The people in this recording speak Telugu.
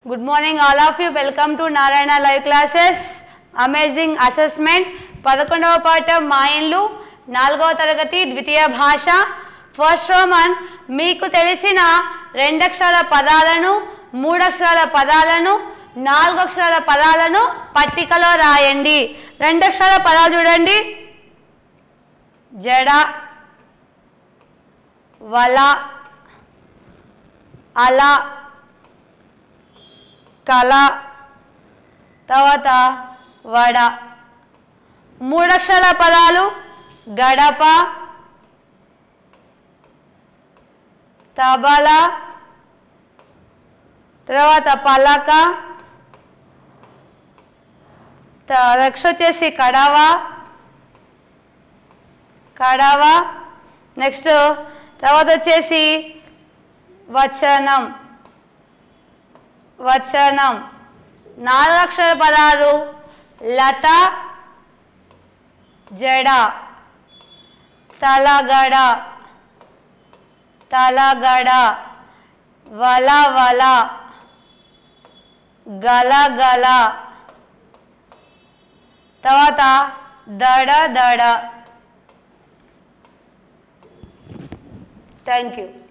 good morning all of you welcome to Narayana live classes amazing assessment పదకొండవ పాఠం మాయన్లు నాలుగవ తరగతి ద్వితీయ భాష ఫస్ట్ రోమన్ మీకు తెలిసిన రెండక్షరాల పదాలను మూడక్షరాల పదాలను నాలుగు అక్షరాల పదాలను పట్టికలో రాయండి రెండక్షరాల పదాలు చూడండి జడ వల అల కళ తర్వాత వడ మూడక్షరాల పదాలు గడప తబల తర్వాత పలక నెక్స్ట్ వచ్చేసి కడవ కడవ నెక్స్ట్ తర్వాత వచ్చేసి వచనం వచనం నాలుగు అక్షర పదాలు లత జడ తలగడ తలగడ వల వల గల గల తర్వాత దడ దడ థ్యాంక్ యూ